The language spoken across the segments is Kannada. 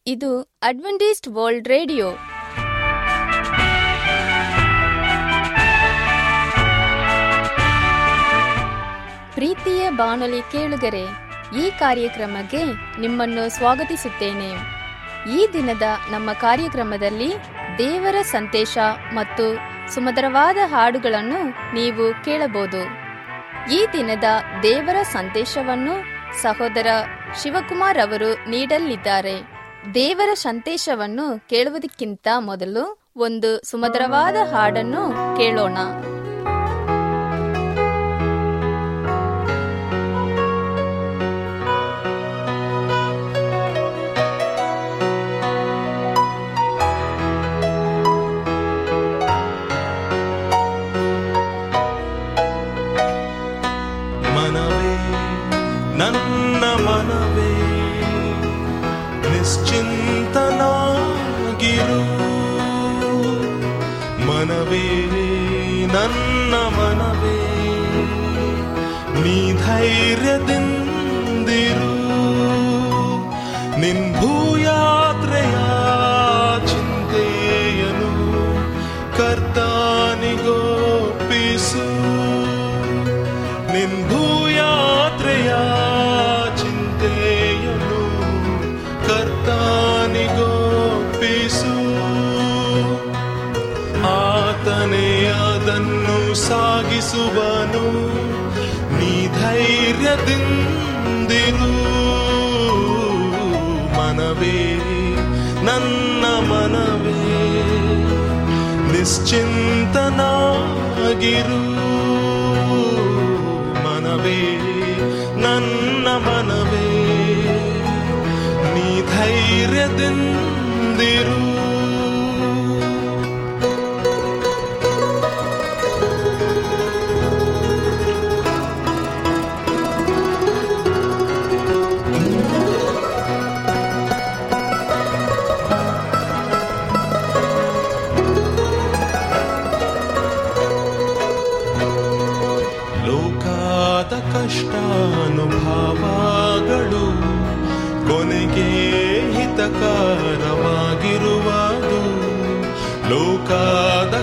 ಇದು ಅಡ್ವೆಂಟಿಸ್ಟ್ ವರ್ಲ್ಡ್ ರೇಡಿಯೋ ಪ್ರೀತಿಯ ಬಾನುಲಿ ಕೇಳುಗರೆ ಈ ಕಾರ್ಯಕ್ರಮಕ್ಕೆ ನಿಮ್ಮನ್ನು ಸ್ವಾಗತಿಸುತ್ತೇನೆ ಈ ದಿನದ ನಮ್ಮ ಕಾರ್ಯಕ್ರಮದಲ್ಲಿ ದೇವರ ಸಂದೇಶ ಮತ್ತು ಸುಮಧುರವಾದ ಹಾಡುಗಳನ್ನು ನೀವು ಕೇಳಬಹುದು ಈ ದಿನದ ದೇವರ ಸಂದೇಶವನ್ನು ಸಹೋದರ ಶಿವಕುಮಾರ್ ಅವರು ನೀಡಲಿದ್ದಾರೆ ದೇವರ ಸಂದೇಶವನ್ನು ಕೇಳುವುದಕ್ಕಿಂತ ಮೊದಲು ಒಂದು ಸುಮಧುರವಾದ ಹಾಡನ್ನು ಕೇಳೋಣ ಮನವೇ ನನ್ನ ಮನವೇ ನಿಶ್ಚಿಂತನಾಗಿರು ಮನವೇ ನನ್ನ ಮನವೇ ನೀ ಧೈರ್ಯದಿಂದಿರು ನಿನ್ ಭೂಯಾತ್ರೆಯ ಚಿಂತೆಯನು ಕರ್ತಾನಿಗೋಪಿಸು ನಿನ್ ಭೂಯಾತ್ರೆಯ ಚಿಂತೆಯನು ಕರ್ತಾನಿಗೋಪಿಸು ಆತನೇ ಅದನ್ನು ಸಾಗಿಸುವನು ನೀ ಧೈರ್ಯದಿಂದಿರು ಮನವೇ ನನ್ನ ಮನವೇ ನಿಶ್ಚಿಂತನಾಗಿರು ಮನವೇ ನನ್ನ ಮನವೇ ನೀ ಧೈರ್ಯದಿಂದಿರು ಲೋಕಾದ ಕಷ್ಟಾನುಭವಗಳು ಕೊನೆಗೆ ಹಿತಕರವಾಗಿರುವುದು ಲೋಕಾದ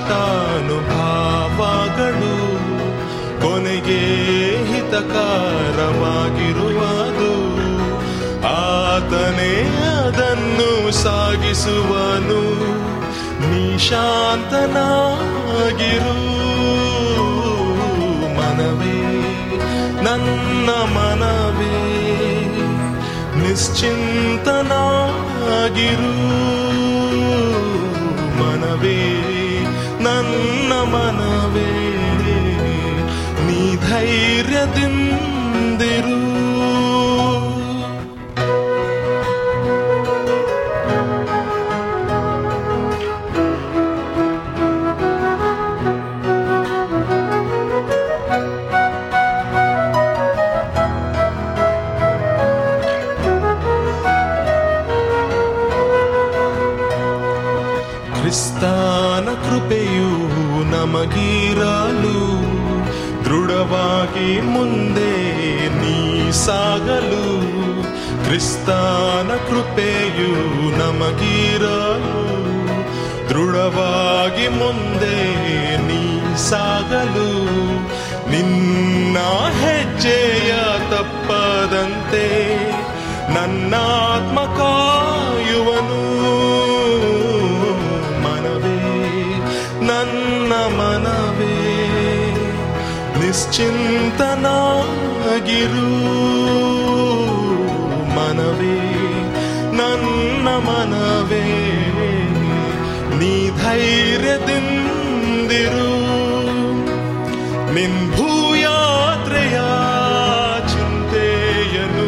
ಕಷ್ಟಾನುಭವಗಳು ಕೊನೆಗೆ ಹಿತಕರವಾಗಿರುವುದು ಆತನೇ ಅದನ್ನು ಸಾಗಿಸುವನು ನೀ ಶಾಂತನಾಗಿರು ಮನವೇ ನನ್ನ ಮನವೇ ನಿಶ್ಚಿಂತನಾಗಿರು ಮನವೇ ನನ್ನ ಮನವೇ ನೀ ಧೈರ್ಯದಿಂದಿರು ಕ್ರಿಸ್ತಾನ ಕೃಪೆಯು ನಮಗಿರಲು ದೃಢವಾಗಿ ಮುಂದೆ ನೀ ಸಾಗಲು ಕ್ರಿಸ್ತಾನ ಕೃಪೆಯು ನಮಗಿರಲು ದೃಢವಾಗಿ ಮುಂದೆ ನೀ ಸಾಗಲು ನಿನ್ನ ಹೆಜ್ಜೆಯ ತಪ್ಪದಂತೆ ನನ್ನಾತ್ಮ ಕಾಯುವನು ಮನವೇ ನನ್ನ ಮನವೇ ನಿಶ್ಚಿಂತನಾಗಿರು ಮನವೇ ನನ್ನ ಮನವೇ ನೀ ಧೈರ್ಯದಿಂದಿರು ನಿನ್ ಭೂಯಾತ್ರೆಯ ಚಿಂತೆಯನು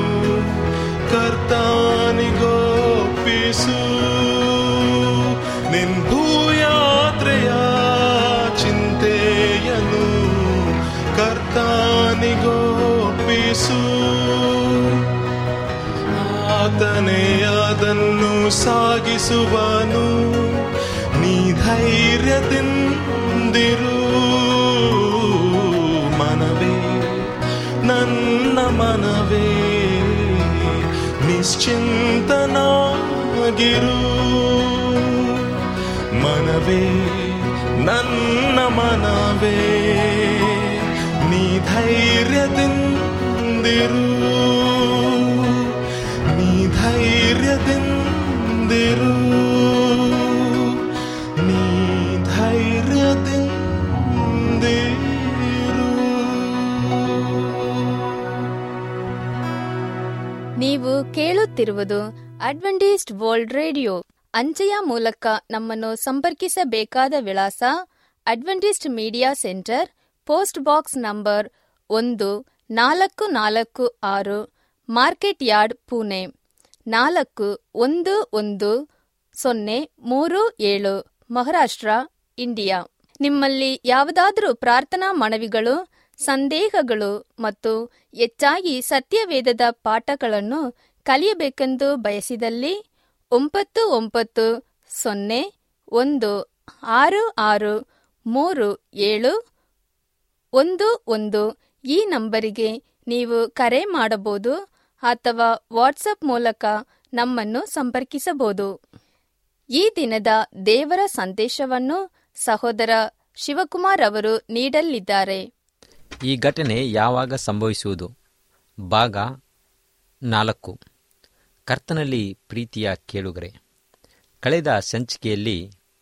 ಕರ್ತಾನಿಗೋಪಿಸು ನಿನ್ ಭೂಯಾತ್ರೆಯ ಚಿಂತೆಯನು ಕರ್ತಾನಿಗೋಪಿಸು ಆತನೇ ಅದನ್ನು ಸಾಗಿಸುವನು ನೀ ಧೈರ್ಯದಿಂದಿರು ಮನವೇ ನನ್ನ ಮನವೇ ನಿಶ್ಚಿಂತನಾಗಿರು ಮೌನವಾಗಿರು ಮನವೇ ನನ್ನ ಮನವೇ ನೀ ಧೈರ್ಯದಿಂದಿರು ನೀ ಧೈರ್ಯದಿಂದಿರು ನೀ ಧೈರ್ಯದಿಂದಿರು ನೀವು ಕೇಳುತ್ತಿರುವುದು ಅಡ್ವೆಂಟಿಸ್ಟ್ ವರ್ಲ್ಡ್ ರೇಡಿಯೋ ಅಂಚೆಯ ಮೂಲಕ ನಮ್ಮನ್ನು ಸಂಪರ್ಕಿಸಬೇಕಾದ ವಿಳಾಸ Adventist media centre post box number ಒಂದು ನಾಲ್ಕು ನಾಲ್ಕು ಆರು ಮಾರ್ಕೆಟ್ ಯಾರ್ಡ್ ಪುಣೆ ನಾಲ್ಕು ಒಂದು ಒಂದು ಸೊನ್ನೆ ಮೂರು ಏಳು ಮಹಾರಾಷ್ಟ್ರ ಇಂಡಿಯಾ ನಿಮ್ಮಲ್ಲಿ ಯಾವುದಾದರೂ ಪ್ರಾರ್ಥನಾ ಮನವಿಗಳು ಸಂದೇಹಗಳು ಮತ್ತು ಹೆಚ್ಚಾಗಿ ಸತ್ಯವೇದದ ಪಾಠಗಳನ್ನು ಕಲಿಯಬೇಕೆಂದು ಬಯಸಿದಲ್ಲಿ ಒಂಬತ್ತು ಒಂಬತ್ತು ಸೊನ್ನೆ ಒಂದು ಆರು ಆರು ಮೂರು ಏಳು ಒಂದು ಒಂದು ಈ ನಂಬರಿಗೆ ನೀವು ಕರೆ ಮಾಡಬಹುದು ಅಥವಾ ವಾಟ್ಸಪ್ ಮೂಲಕ ನಮ್ಮನ್ನು ಸಂಪರ್ಕಿಸಬಹುದು ಈ ದಿನದ ದೇವರ ಸಂದೇಶವನ್ನು ಸಹೋದರ ಶಿವಕುಮಾರ್ ಅವರು ನೀಡಲಿದ್ದಾರೆ ಈ ಘಟನೆ ಯಾವಾಗ ಸಂಭವಿಸುವುದು ಭಾಗ ನಾಲ್ಕು ಕರ್ತನಲ್ಲಿ ಪ್ರೀತಿಯ ಕೇಳುಗರೆ ಕಳೆದ ಸಂಚಿಕೆಯಲ್ಲಿ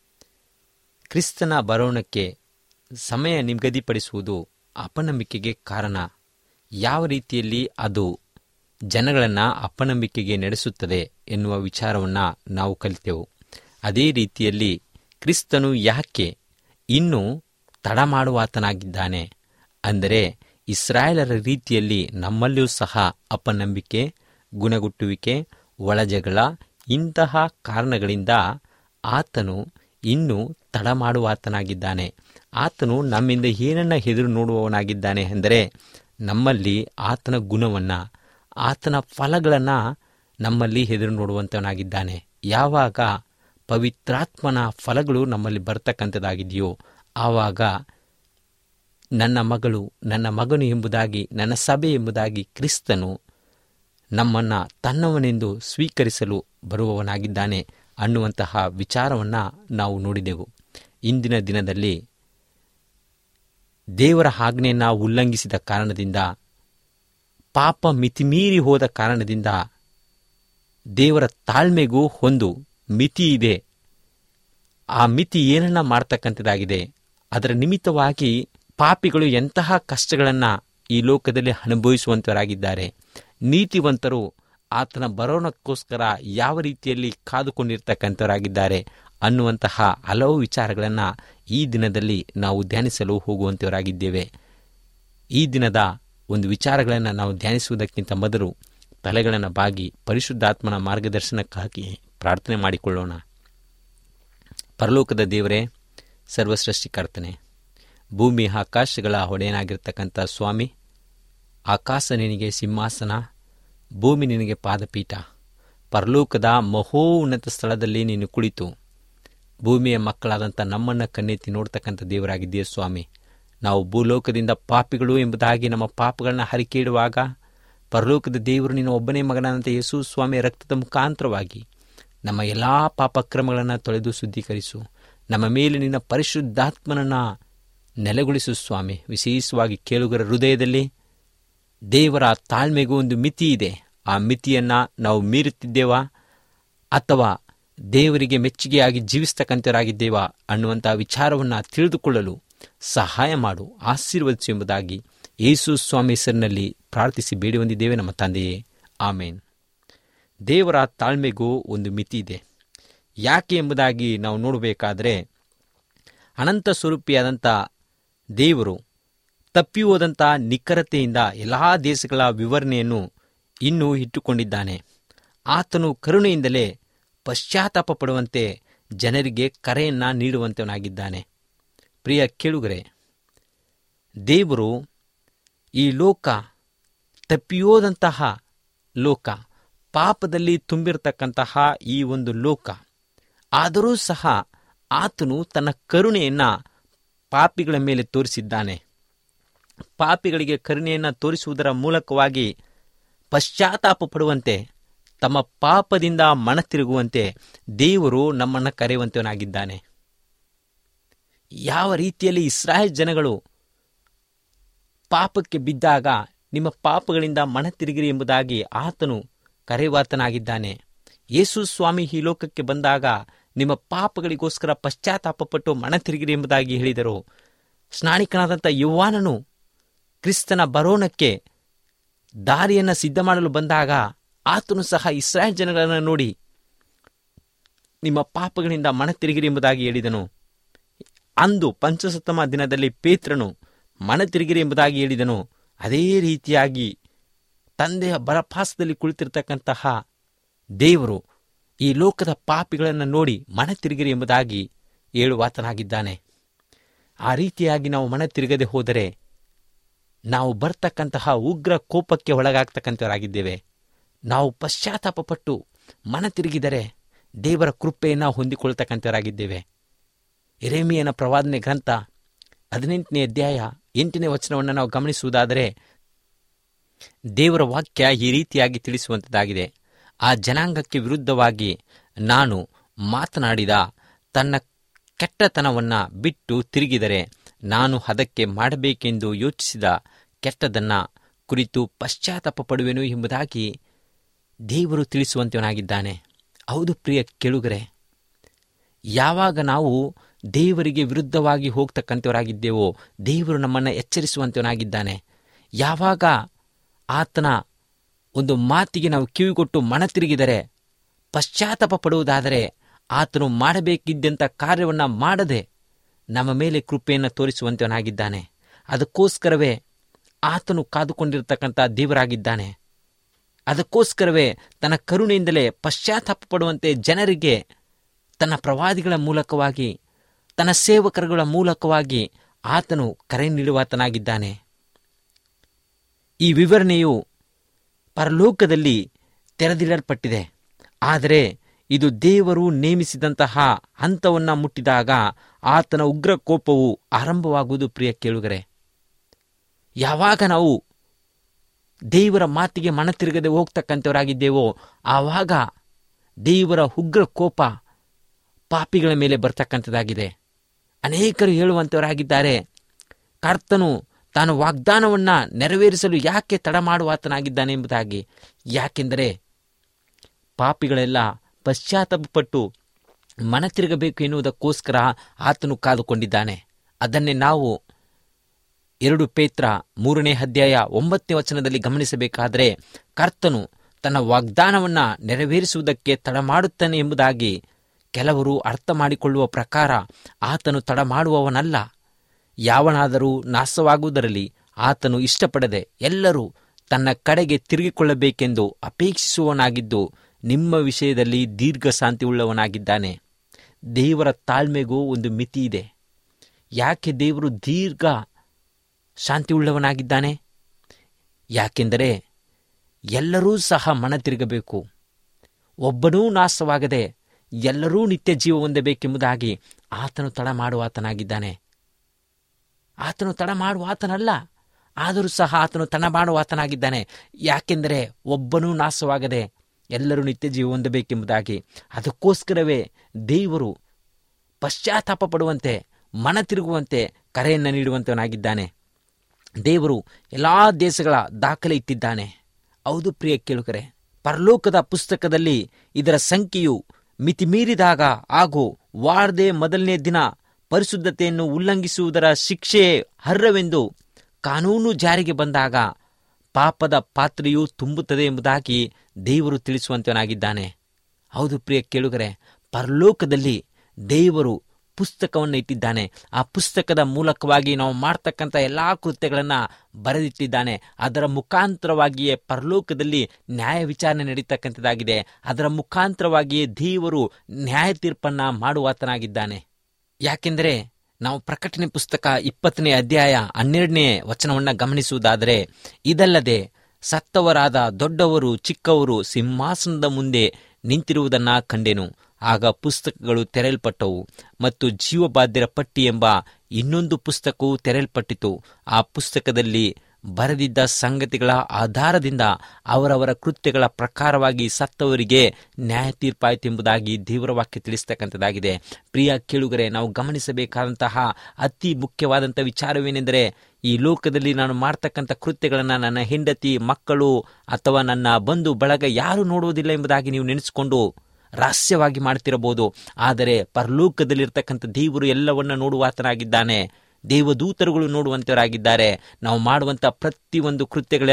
ಕ್ರಿಸ್ತನ ಬರೋಣಕ್ಕೆ ಸಮಯ ನಿಗದಿಪಡಿಸುವುದು ಅಪನಂಬಿಕೆಗೆ ಕಾರಣ ಯಾವ ರೀತಿಯಲ್ಲಿ ಅದು ಜನಗಳನ್ನು ಅಪನಂಬಿಕೆಗೆ ನಡೆಸುತ್ತದೆ ಎನ್ನುವ ವಿಚಾರವನ್ನು ನಾವು ಕಲಿತೆವು ಅದೇ ರೀತಿಯಲ್ಲಿ ಕ್ರಿಸ್ತನು ಯಾಕೆ ಇನ್ನೂ ತಡ ಮಾಡುವಾತನಾಗಿದ್ದಾನೆ ಅಂದರೆ ಇಸ್ರಾಯೇಲರ ರೀತಿಯಲ್ಲಿ ನಮ್ಮಲ್ಲಿಯೂ ಸಹ ಅಪನಂಬಿಕೆ ಗುಣಗುಟ್ಟುವಿಕೆ ಒಳಜಗಳ ಇಂತಹ ಕಾರಣಗಳಿಂದ ಆತನು ಇನ್ನೂ ತಡ ಮಾಡುವಾತನಾಗಿದ್ದಾನೆ ಆತನು ನಮ್ಮಿಂದ ಏನನ್ನ ಎದುರು ನೋಡುವವನಾಗಿದ್ದಾನೆ ಎಂದರೆ ನಮ್ಮಲ್ಲಿ ಆತನ ಗುಣವನ್ನು ಆತನ ಫಲಗಳನ್ನು ನಮ್ಮಲ್ಲಿ ಎದುರು ನೋಡುವಂತವನಾಗಿದ್ದಾನೆ ಯಾವಾಗ ಪವಿತ್ರಾತ್ಮನ ಫಲಗಳು ನಮ್ಮಲ್ಲಿ ಬರ್ತಕ್ಕಂಥದ್ದಾಗಿದೆಯೋ ಆವಾಗ ನನ್ನ ಮಗಳು ನನ್ನ ಮಗನು ಎಂಬುದಾಗಿ ನನ್ನ ಸಭೆ ಎಂಬುದಾಗಿ ಕ್ರಿಸ್ತನು ನಮ್ಮನ್ನು ತನ್ನವನೆಂದು ಸ್ವೀಕರಿಸಲು ಬರುವವನಾಗಿದ್ದಾನೆ ಅನ್ನುವಂತಹ ವಿಚಾರವನ್ನು ನಾವು ನೋಡಿದೆವು ಇಂದಿನ ದಿನದಲ್ಲಿ ದೇವರ ಆಜ್ಞೆಯನ್ನು ಉಲ್ಲಂಘಿಸಿದ ಕಾರಣದಿಂದ ಪಾಪ ಮಿತಿಮೀರಿ ಹೋದ ಕಾರಣದಿಂದ ದೇವರ ತಾಳ್ಮೆಗೂ ಒಂದು ಮಿತಿ ಇದೆ ಆ ಮಿತಿ ಏನನ್ನ ಮಾಡ್ತಕ್ಕಂಥದ್ದಾಗಿದೆ ಅದರ ನಿಮಿತ್ತವಾಗಿ ಪಾಪಿಗಳು ಎಂತಹ ಕಷ್ಟಗಳನ್ನು ಈ ಲೋಕದಲ್ಲಿ ಅನುಭವಿಸುವಂತವರಾಗಿದ್ದಾರೆ ನೀತಿವಂತರು ಆತನ ಬರೋಣಕ್ಕೋಸ್ಕರ ಯಾವ ರೀತಿಯಲ್ಲಿ ಕಾದುಕೊಂಡಿರ್ತಕ್ಕಂಥವರಾಗಿದ್ದಾರೆ ಅನ್ನುವಂತಹ ಹಲವು ವಿಚಾರಗಳನ್ನು ಈ ದಿನದಲ್ಲಿ ನಾವು ಧ್ಯಾನಿಸಲು ಹೋಗುವಂಥವರಾಗಿದ್ದೇವೆ ಈ ದಿನದ ಒಂದು ವಿಚಾರಗಳನ್ನು ನಾವು ಧ್ಯಾನಿಸುವುದಕ್ಕಿಂತ ಮೊದಲು ತಲೆಗಳನ್ನು ಬಾಗಿ ಪರಿಶುದ್ಧಾತ್ಮನ ಮಾರ್ಗದರ್ಶನಕ್ಕಾಗಿ ಪ್ರಾರ್ಥನೆ ಮಾಡಿಕೊಳ್ಳೋಣ ಪರಲೋಕದ ದೇವರೇ ಸರ್ವಸೃಷ್ಟಿಕರ್ತನೆ ಭೂಮಿ ಆಕಾಶಗಳ ಒಡೆಯನಾಗಿರ್ತಕ್ಕಂಥ ಸ್ವಾಮಿ ಆಕಾಶ ನಿನಗೆ ಸಿಂಹಾಸನ ಭೂಮಿ ನಿನಗೆ ಪಾದಪೀಠ ಪರಲೋಕದ ಮಹೋನ್ನತ ಸ್ಥಳದಲ್ಲಿ ನೀನು ಕುಳಿತು ಭೂಮಿಯ ಮಕ್ಕಳಾದಂಥ ನಮ್ಮನ್ನು ಕಣ್ಣೆತ್ತಿ ನೋಡ್ತಕ್ಕಂಥ ದೇವರಾಗಿದ್ದೀಯ ಸ್ವಾಮಿ ನಾವು ಭೂಲೋಕದಿಂದ ಪಾಪಿಗಳು ಎಂಬುದಾಗಿ ನಮ್ಮ ಪಾಪಗಳನ್ನ ಹರಿಕೇಡುವಾಗ ಪರಲೋಕದ ದೇವರು ನಿನ್ನ ಒಬ್ಬನೇ ಮಗನಾದಂಥ ಯೇಸು ಸ್ವಾಮಿಯ ರಕ್ತದ ಮುಖಾಂತರವಾಗಿ ನಮ್ಮ ಎಲ್ಲ ಪಾಪಕ್ರಮಗಳನ್ನು ತೊಳೆದು ಶುದ್ಧೀಕರಿಸು ನಮ್ಮ ಮೇಲೆ ನಿನ್ನ ಪರಿಶುದ್ಧಾತ್ಮನನ್ನು ನೆಲೆಗೊಳಿಸು ಸ್ವಾಮಿ ವಿಶೇಷವಾಗಿ ಕೇಳುಗರ ಹೃದಯದಲ್ಲಿ ದೇವರ ತಾಳ್ಮೆಗೂ ಒಂದು ಮಿತಿ ಇದೆ ಆ ಮಿತಿಯನ್ನು ನಾವು ಮೀರುತ್ತಿದ್ದೇವಾ ಅಥವಾ ದೇವರಿಗೆ ಮೆಚ್ಚುಗೆಯಾಗಿ ಜೀವಿಸ್ತಕ್ಕಂಥವರಾಗಿದ್ದೇವಾ ಅನ್ನುವಂಥ ವಿಚಾರವನ್ನು ತಿಳಿದುಕೊಳ್ಳಲು ಸಹಾಯ ಮಾಡು ಆಶೀರ್ವದಿಸು ಎಂಬುದಾಗಿ ಯೇಸು ಸ್ವಾಮಿ ಹೆಸರಿನಲ್ಲಿ ಪ್ರಾರ್ಥಿಸಿ ಬೇಡಿ ಹೊಂದಿದ್ದೇವೆ ನಮ್ಮ ತಂದೆಯೇ ಆಮೇನ್ ದೇವರ ತಾಳ್ಮೆಗೂ ಒಂದು ಮಿತಿ ಇದೆ ಯಾಕೆ ಎಂಬುದಾಗಿ ನಾವು ನೋಡಬೇಕಾದರೆ ಅನಂತ ಸ್ವರೂಪಿಯಾದಂಥ ದೇವರು ತಪ್ಪಿ ಹೋದಂಥ ನಿಖರತೆಯಿಂದ ಎಲ್ಲ ದೇಶಗಳ ವಿವರಣೆಯನ್ನು ಇನ್ನೂ ಇಟ್ಟುಕೊಂಡಿದ್ದಾನೆ ಆತನು ಕರುಣೆಯಿಂದಲೇ ಪಶ್ಚಾತ್ತಾಪ ಪಡುವಂತೆ ಜನರಿಗೆ ಕರೆಯನ್ನು ನೀಡುವಂತವನಾಗಿದ್ದಾನೆ ಪ್ರಿಯ ಕೇಳುಗರೆ ದೇವರು ಈ ಲೋಕ ತಪ್ಪಿಯೋದಂತಹ ಲೋಕ ಪಾಪದಲ್ಲಿ ತುಂಬಿರತಕ್ಕಂತಹ ಈ ಒಂದು ಲೋಕ ಆದರೂ ಸಹ ಆತನು ತನ್ನ ಕರುಣೆಯನ್ನು ಪಾಪಿಗಳ ಮೇಲೆ ತೋರಿಸಿದ್ದಾನೆ ಪಾಪಿಗಳಿಗೆ ಕರುಣೆಯನ್ನು ತೋರಿಸುವುದರ ಮೂಲಕವಾಗಿ ಪಶ್ಚಾತ್ತಾಪ ಪಡುವಂತೆ ತಮ್ಮ ಪಾಪದಿಂದ ಮನತಿರುಗುವಂತೆ ದೇವರು ನಮ್ಮನ್ನು ಕರೆಯುವಂತವನಾಗಿದ್ದಾನೆ ಯಾವ ರೀತಿಯಲ್ಲಿ ಇಸ್ರಾಯೇಲ್ ಜನಗಳು ಪಾಪಕ್ಕೆ ಬಿದ್ದಾಗ ನಿಮ್ಮ ಪಾಪಗಳಿಂದ ಮನ ತಿರುಗಿರಿ ಎಂಬುದಾಗಿ ಆತನು ಕರೆಯುವಾತನಾಗಿದ್ದಾನೆ ಯೇಸು ಸ್ವಾಮಿ ಈ ಲೋಕಕ್ಕೆ ಬಂದಾಗ ನಿಮ್ಮ ಪಾಪಗಳಿಗೋಸ್ಕರ ಪಶ್ಚಾತ್ತಾಪಪಟ್ಟು ಮನ ತಿರುಗಿರಿ ಎಂಬುದಾಗಿ ಹೇಳಿದರು ಸ್ನಾನಿಕನಾದಂಥ ಯುವಾನನು ಕ್ರಿಸ್ತನ ಬರೋಣಕ್ಕೆ ದಾರಿಯನ್ನು ಸಿದ್ಧ ಮಾಡಲು ಬಂದಾಗ ಆತನು ಸಹ ಇಸ್ರಾಯೇಲ್ ಜನಗಳನ್ನು ನೋಡಿ ನಿಮ್ಮ ಪಾಪಗಳಿಂದ ಮನ ತಿರುಗಿರಿ ಎಂಬುದಾಗಿ ಹೇಳಿದನು ಅಂದು ಪಂಚಸತ್ತಮ ದಿನದಲ್ಲಿ ಪೇತ್ರನು ಮನ ತಿರುಗಿರಿ ಎಂಬುದಾಗಿ ಹೇಳಿದನು ಅದೇ ರೀತಿಯಾಗಿ ತಂದೆಯ ಬರಪಾಸದಲ್ಲಿ ಕುಳಿತಿರ್ತಕ್ಕಂತಹ ದೇವರು ಈ ಲೋಕದ ಪಾಪಿಗಳನ್ನು ನೋಡಿ ಮನ ತಿರುಗಿರಿ ಎಂಬುದಾಗಿ ಹೇಳುವಾತನಾಗಿದ್ದಾನೆ ಆ ರೀತಿಯಾಗಿ ನಾವು ಮನ ತಿರುಗದೆ ಹೋದರೆ ನಾವು ಬರ್ತಕ್ಕಂತಹ ಉಗ್ರ ಕೋಪಕ್ಕೆ ಒಳಗಾಗ್ತಕ್ಕಂಥವರಾಗಿದ್ದೇವೆ ನಾವು ಪಶ್ಚಾತ್ತಾಪಪಟ್ಟು ಮನ ತಿರುಗಿದರೆ ದೇವರ ಕೃಪೆಯನ್ನು ಹೊಂದಿಕೊಳ್ತಕ್ಕಂಥವರಾಗಿದ್ದೇವೆ ಎರೇಮಿಯನ ಪ್ರವಾದನೆ ಗ್ರಂಥ ಹದಿನೆಂಟನೇ ಅಧ್ಯಾಯ ಎಂಟನೇ ವಚನವನ್ನು ನಾವು ಗಮನಿಸುವುದಾದರೆ ದೇವರ ವಾಕ್ಯ ಈ ರೀತಿಯಾಗಿ ತಿಳಿಸುವಂಥದ್ದಾಗಿದೆ ಆ ಜನಾಂಗಕ್ಕೆ ವಿರುದ್ಧವಾಗಿ ನಾನು ಮಾತನಾಡಿದ ತನ್ನ ಕೆಟ್ಟತನವನ್ನ ಬಿಟ್ಟು ತಿರುಗಿದರೆ ನಾನು ಅದಕ್ಕೆ ಮಾಡಬೇಕೆಂದು ಯೋಚಿಸಿದ ಕೆಟ್ಟದನ್ನ ಕುರಿತು ಪಶ್ಚಾತ್ತಾಪ ಪಡುವೆನು ಎಂಬುದಾಗಿ ದೇವರು ತಿಳಿಸುವಂತವನಾಗಿದ್ದಾನೆ ಹೌದು ಪ್ರಿಯ ಕೆಳುಗರೆ ಯಾವಾಗ ನಾವು ದೇವರಿಗೆ ವಿರುದ್ಧವಾಗಿ ಹೋಗ್ತಕ್ಕಂಥವರಾಗಿದ್ದೇವೋ ದೇವರು ನಮ್ಮನ್ನು ಎಚ್ಚರಿಸುವಂತವನಾಗಿದ್ದಾನೆ ಯಾವಾಗ ಆತನ ಒಂದು ಮಾತಿಗೆ ನಾವು ಕಿವಿಗೊಟ್ಟು ಮನ ತಿರುಗಿದರೆ ಪಶ್ಚಾತ್ತಾಪ ಪಡುವುದಾದರೆ ಆತನು ಮಾಡಬೇಕಿದ್ದಂಥ ಕಾರ್ಯವನ್ನು ಮಾಡದೆ ನಮ್ಮ ಮೇಲೆ ಕೃಪೆಯನ್ನು ತೋರಿಸುವಂತವನಾಗಿದ್ದಾನೆ ಅದಕ್ಕೋಸ್ಕರವೇ ಆತನು ಕಾದುಕೊಂಡಿರತಕ್ಕಂಥ ದೇವರಾಗಿದ್ದಾನೆ ಅದಕ್ಕೋಸ್ಕರವೇ ತನ್ನ ಕರುಣೆಯಿಂದಲೇ ಪಶ್ಚಾತ್ತಾಪ ಪಡುವಂತೆ ಜನರಿಗೆ ತನ್ನ ಪ್ರವಾದಿಗಳ ಮೂಲಕವಾಗಿ ತನ್ನ ಸೇವಕರುಗಳ ಮೂಲಕವಾಗಿ ಆತನು ಕರೆ ನೀಡುವಾತನಾಗಿದ್ದಾನೆ ಈ ವಿವರಣೆಯು ಪರಲೋಕದಲ್ಲಿ ತೆರೆದಿಡಲ್ಪಟ್ಟಿದೆ ಆದರೆ ಇದು ದೇವರು ನೇಮಿಸಿದಂತಹ ಹಂತವನ್ನು ಮುಟ್ಟಿದಾಗ ಆತನ ಉಗ್ರ ಕೋಪವು ಆರಂಭವಾಗುವುದು ಪ್ರಿಯ ಕೇಳುಗರೆ ಯಾವಾಗ ನಾವು ದೇವರ ಮಾತಿಗೆ ಮನ ತಿರುಗದೆ ಹೋಗ್ತಕ್ಕಂಥವರಾಗಿದ್ದೇವೋ ಆವಾಗ ದೇವರ ಉಗ್ರ ಕೋಪ ಪಾಪಿಗಳ ಮೇಲೆ ಬರ್ತಕ್ಕಂಥದ್ದಾಗಿದೆ ಅನೇಕರು ಹೇಳುವಂಥವರಾಗಿದ್ದಾರೆ ಕರ್ತನು ತಾನು ವಾಗ್ದಾನವನ್ನ ನೆರವೇರಿಸಲು ಯಾಕೆ ತಡ ಮಾಡುವಾತನಾಗಿದ್ದಾನೆ ಎಂಬುದಾಗಿ ಯಾಕೆಂದರೆ ಪಾಪಿಗಳೆಲ್ಲ ಪಶ್ಚಾತ್ತಾಪಪಟ್ಟು ಮನ ತಿರುಗಬೇಕು ಎನ್ನುವುದಕ್ಕೋಸ್ಕರ ಆತನು ಕಾದುಕೊಂಡಿದ್ದಾನೆ ಅದನ್ನೇ ನಾವು ಎರಡು ಪೇತ್ರ ಮೂರನೇ ಅಧ್ಯಾಯ ಒಂಬತ್ತನೇ ವಚನದಲ್ಲಿ ಗಮನಿಸಬೇಕಾದರೆ ಕರ್ತನು ತನ್ನ ವಾಗ್ದಾನವನ್ನ ನೆರವೇರಿಸುವುದಕ್ಕೆ ತಡ ಮಾಡುತ್ತಾನೆ ಎಂಬುದಾಗಿ ಕೆಲವರು ಅರ್ಥ ಮಾಡಿಕೊಳ್ಳುವ ಪ್ರಕಾರ ಆತನು ತಡ ಮಾಡುವವನಲ್ಲ ಯಾವನಾದರೂ ನಾಶವಾಗುವುದರಲ್ಲಿ ಆತನು ಇಷ್ಟಪಡದೆ ಎಲ್ಲರೂ ತನ್ನ ಕಡೆಗೆ ತಿರುಗಿಕೊಳ್ಳಬೇಕೆಂದು ಅಪೇಕ್ಷಿಸುವವನಾಗಿದ್ದು ನಿಮ್ಮ ವಿಷಯದಲ್ಲಿ ದೀರ್ಘ ಶಾಂತಿ ಉಳ್ಳವನಾಗಿದ್ದಾನೆ ದೇವರ ತಾಳ್ಮೆಗೂ ಒಂದು ಮಿತಿ ಇದೆ ಯಾಕೆ ದೇವರು ದೀರ್ಘ ಶಾಂತಿ ಉಳ್ಳವನಾಗಿದ್ದಾನೆ ಯಾಕೆಂದರೆ ಎಲ್ಲರೂ ಸಹ ಮನ ತಿರುಗಬೇಕು ಒಬ್ಬನೂ ನಾಶವಾಗದೆ ಎಲ್ಲರೂ ನಿತ್ಯ ಜೀವ ಹೊಂದಬೇಕೆಂಬುದಾಗಿ ಆತನು ತಡ ಮಾಡುವಾತನಾಗಿದ್ದಾನೆ ಆತನು ತಡ ಮಾಡುವಾತನಲ್ಲ ಆದರೂ ಸಹ ಆತನು ತಡ ಮಾಡುವಾತನಾಗಿದ್ದಾನೆ ಯಾಕೆಂದರೆ ಒಬ್ಬನೂ ನಾಶವಾಗದೆ ಎಲ್ಲರೂ ನಿತ್ಯ ಜೀವ ಹೊಂದಬೇಕೆಂಬುದಾಗಿ ಅದಕ್ಕೋಸ್ಕರವೇ ದೇವರು ಪಶ್ಚಾತ್ತಾಪ ಪಡುವಂತೆ ಮನ ತಿರುಗುವಂತೆ ಕರೆಯನ್ನು ನೀಡುವಂತವನಾಗಿದ್ದಾನೆ ದೇವರು ಎಲ್ಲಾ ದೇಶಗಳ ದಾಖಲೆ ಇಟ್ಟಿದ್ದಾನೆ ಹೌದು ಪ್ರಿಯ ಕೇಳುಗರೆ ಪರಲೋಕದ ಪುಸ್ತಕದಲ್ಲಿ ಇದರ ಸಂಖ್ಯೆಯು ಮಿತಿಮೀರಿದಾಗ ಹಾಗೂ ವಾರದೆ ಮೊದಲನೇ ದಿನ ಪರಿಶುದ್ಧತೆಯನ್ನು ಉಲ್ಲಂಘಿಸುವುದರ ಶಿಕ್ಷೆಯೇ ಅರ್ಹವೆಂದು ಕಾನೂನು ಜಾರಿಗೆ ಬಂದಾಗ ಪಾಪದ ಪಾತ್ರೆಯು ತುಂಬುತ್ತದೆ ಎಂಬುದಾಗಿ ದೇವರು ತಿಳಿಸುವಂತವನಾಗಿದ್ದಾನೆ ಹೌದು ಪ್ರಿಯ ಕೇಳುಗರೆ ಪರಲೋಕದಲ್ಲಿ ದೇವರು ಪುಸ್ತಕವನ್ನು ಇಟ್ಟಿದ್ದಾನೆ ಆ ಪುಸ್ತಕದ ಮೂಲಕವಾಗಿ ನಾವು ಮಾಡ್ತಕ್ಕಂಥ ಎಲ್ಲಾ ಕೃತ್ಯಗಳನ್ನು ಬರೆದಿಟ್ಟಿದ್ದಾನೆ ಅದರ ಮುಖಾಂತರವಾಗಿಯೇ ಪರಲೋಕದಲ್ಲಿ ನ್ಯಾಯ ವಿಚಾರಣೆ ನಡೀತಕ್ಕಂಥದ್ದಾಗಿದೆ ಅದರ ಮುಖಾಂತರವಾಗಿಯೇ ದೇವರು ನ್ಯಾಯ ತೀರ್ಪನ್ನ ಮಾಡುವಾತನಾಗಿದ್ದಾನೆ ಯಾಕೆಂದರೆ ನಾವು ಪ್ರಕಟಣೆ ಪುಸ್ತಕ ಇಪ್ಪತ್ತನೇ ಅಧ್ಯಾಯ ಹನ್ನೆರಡನೇ ವಚನವನ್ನು ಗಮನಿಸುವುದಾದರೆ ಇದಲ್ಲದೆ ಸತ್ತವರಾದ ದೊಡ್ಡವರು ಚಿಕ್ಕವರು ಸಿಂಹಾಸನದ ಮುಂದೆ ನಿಂತಿರುವುದನ್ನ ಕಂಡೆನು ಆಗ ಪುಸ್ತಕಗಳು ತೆರೆಯಲ್ಪಟ್ಟವು ಮತ್ತು ಜೀವಬಾಧ್ಯರ ಪಟ್ಟಿ ಎಂಬ ಇನ್ನೊಂದು ಪುಸ್ತಕವು ತೆರೆಯಲ್ಪಟ್ಟಿತು ಆ ಪುಸ್ತಕದಲ್ಲಿ ಬರೆದಿದ್ದ ಸಂಗತಿಗಳ ಆಧಾರದಿಂದ ಅವರವರ ಕೃತ್ಯಗಳ ಪ್ರಕಾರವಾಗಿ ಸತ್ತವರಿಗೆ ನ್ಯಾಯ ತೀರ್ಪಾಯಿತು ಎಂಬುದಾಗಿ ದೇವರ ವಾಕ್ಯ ತಿಳಿಸ್ತಕ್ಕಂಥದ್ದಾಗಿದೆ ಪ್ರಿಯ ಕೇಳುಗರೆ ನಾವು ಗಮನಿಸಬೇಕಾದಂತಹ ಅತಿ ಮುಖ್ಯವಾದಂಥ ವಿಚಾರವೇನೆಂದರೆ ಈ ಲೋಕದಲ್ಲಿ ನಾನು ಮಾಡ್ತಕ್ಕಂಥ ಕೃತ್ಯಗಳನ್ನು ನನ್ನ ಹೆಂಡತಿ ಮಕ್ಕಳು ಅಥವಾ ನನ್ನ ಬಂಧು ಬಳಗ ಯಾರು ನೋಡುವುದಿಲ್ಲ ಎಂಬುದಾಗಿ ನೀವು ನೆನೆಸಿಕೊಂಡು ರಹಸ್ಯವಾಗಿ ಮಾಡ್ತಿರಬಹುದು ಆದರೆ ಪರಲೋಕದಲ್ಲಿರ್ತಕ್ಕಂಥ ದೇವರು ಎಲ್ಲವನ್ನ ನೋಡುವಾತನಾಗಿದ್ದಾನೆ ದೇವದೂತರುಗಳು ನೋಡುವಂತವರಾಗಿದ್ದಾರೆ ನಾವು ಮಾಡುವಂಥ ಪ್ರತಿಯೊಂದು ಕೃತ್ಯಗಳ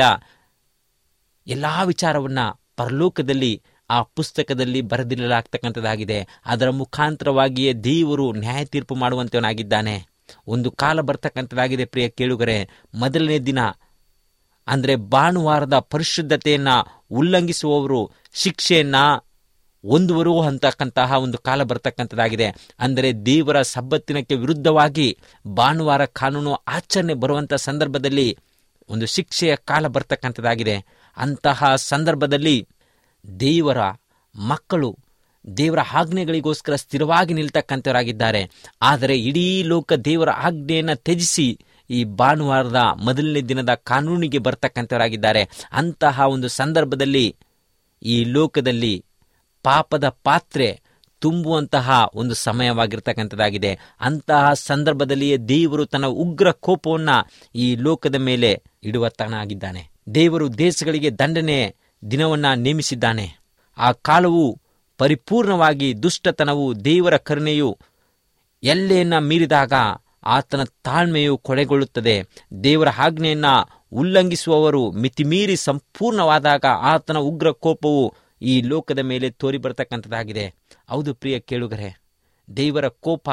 ಎಲ್ಲಾ ವಿಚಾರವನ್ನ ಪರಲೋಕದಲ್ಲಿ ಆ ಪುಸ್ತಕದಲ್ಲಿ ಬರೆದಿಡಲಾಗ್ತಕ್ಕಂಥದ್ದಾಗಿದೆ ಅದರ ಮುಖಾಂತರವಾಗಿಯೇ ದೇವರು ನ್ಯಾಯ ತೀರ್ಪು ಮಾಡುವಂತವನಾಗಿದ್ದಾನೆ ಒಂದು ಕಾಲ ಬರ್ತಕ್ಕಂಥದ್ದಾಗಿದೆ ಪ್ರಿಯ ಕೇಳುಗರೆ ಮೊದಲನೇ ದಿನ ಅಂದರೆ ಭಾನುವಾರದ ಪರಿಶುದ್ಧತೆಯನ್ನ ಉಲ್ಲಂಘಿಸುವವರು ಶಿಕ್ಷೆಯನ್ನ ಹೊಂದುವರು ಅಂತಕ್ಕಂತಹ ಒಂದು ಕಾಲ ಬರ್ತಕ್ಕಂಥದ್ದಾಗಿದೆ ಅಂದರೆ ದೇವರ ಸಬ್ಬತ್ತಿನಕ್ಕೆ ವಿರುದ್ಧವಾಗಿ ಭಾನುವಾರ ಕಾನೂನು ಆಚರಣೆ ಬರುವಂಥ ಸಂದರ್ಭದಲ್ಲಿ ಒಂದು ಶಿಕ್ಷೆಯ ಕಾಲ ಬರ್ತಕ್ಕಂಥದ್ದಾಗಿದೆ ಅಂತಹ ಸಂದರ್ಭದಲ್ಲಿ ದೇವರ ಮಕ್ಕಳು ದೇವರ ಆಜ್ಞೆಗಳಿಗೋಸ್ಕರ ಸ್ಥಿರವಾಗಿ ನಿಲ್ತಕ್ಕಂಥವರಾಗಿದ್ದಾರೆ ಆದರೆ ಇಡೀ ಲೋಕ ದೇವರ ಆಜ್ಞೆಯನ್ನು ತ್ಯಜಿಸಿ ಈ ಭಾನುವಾರದ ಮೊದಲನೇ ದಿನದ ಕಾನೂನಿಗೆ ಬರ್ತಕ್ಕಂಥವರಾಗಿದ್ದಾರೆ ಅಂತಹ ಒಂದು ಸಂದರ್ಭದಲ್ಲಿ ಈ ಲೋಕದಲ್ಲಿ ಪಾಪದ ಪಾತ್ರೆ ತುಂಬುವಂತಹ ಒಂದು ಸಮಯವಾಗಿರ್ತಕ್ಕಂಥದ್ದಾಗಿದೆ ಅಂತಹ ಸಂದರ್ಭದಲ್ಲಿಯೇ ದೇವರು ತನ್ನ ಉಗ್ರ ಕೋಪವನ್ನ ಈ ಲೋಕದ ಮೇಲೆ ಇಡುವತ್ತನಾಗಿದ್ದಾನೆ ದೇವರು ದೇಶಗಳಿಗೆ ದಂಡನೆ ದಿನವನ್ನ ನೇಮಿಸಿದ್ದಾನೆ ಆ ಕಾಲವು ಪರಿಪೂರ್ಣವಾಗಿ ದುಷ್ಟತನವು ದೇವರ ಕರುಣೆಯು ಎಲ್ಲೆಯನ್ನ ಮೀರಿದಾಗ ಆತನ ತಾಳ್ಮೆಯು ಕೊಳೆಗೊಳ್ಳುತ್ತದೆ ದೇವರ ಆಜ್ಞೆಯನ್ನ ಉಲ್ಲಂಘಿಸುವವರು ಮಿತಿಮೀರಿ ಸಂಪೂರ್ಣವಾದಾಗ ಆತನ ಉಗ್ರ ಕೋಪವು ಈ ಲೋಕದ ಮೇಲೆ ತೋರಿ ಬರ್ತಕ್ಕಂಥದ್ದಾಗಿದೆ ಹೌದು ಪ್ರಿಯ ಕೇಳುಗರೆ ದೇವರ ಕೋಪ